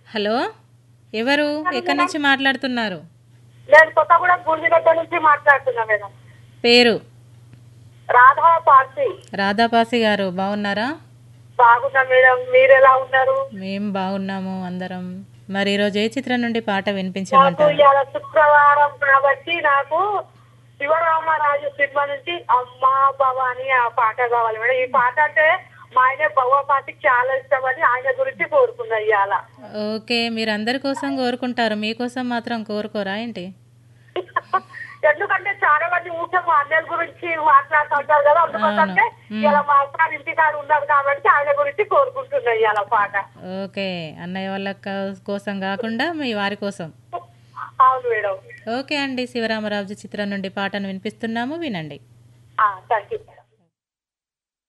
hello ఎవరు ఎక్కడి నుంచి మాట్లాడుతున్నారు నేను కొత్తగూడెం గుండిగడ్డ నుంచి మాట్లాడుతున్నా మేడం పేరు రాధా పార్టీ రాధాపాసి గారు బాగున్నారా బాగున్నా మేడం మీరు ఎలా ఉన్నారు మేము బాగున్నాము అందరం మరి ఈరోజు ఏ చిత్రం నుండి పాట నాకు వినిపించమంటారు ఇవాళ శుక్రవారం కాబట్టి నాకు శివరామరాజు సినిమా నుంచి అమ్మా భవాని ఆ పాట కావాలి మేడం ఈ పాట అంటే మా ఆయన భవ పాటికి చాలా ఇష్టం అని ఆయన గురించి కోరుకున్నా ఇవాళ ఓకే మీరు అందరి కోసం కోరుకుంటారు మీకోసం మాత్రం కోరుకోరా ఏంటి ఎందుకంటే చాలా మంది ఊరికే మా అన్నయ్య గురించి మాట్లాడుతుంటారు కదా అందుకంటే ఇలా మా అక్క ఇంటికాడ ఉన్నారు కాబట్టి ఆయన గురించి కోరుకుంటున్నా ఇవాళ పాట ఓకే అన్నయ్య వాళ్ళ క- కోసం కాకుండా మీ వారి కోసం అవును మేడం ఓకే అండి శివరామరాజు చిత్రం నుండి పాటను వినిపిస్తున్నాము వినండి థ్యాంక్ యూ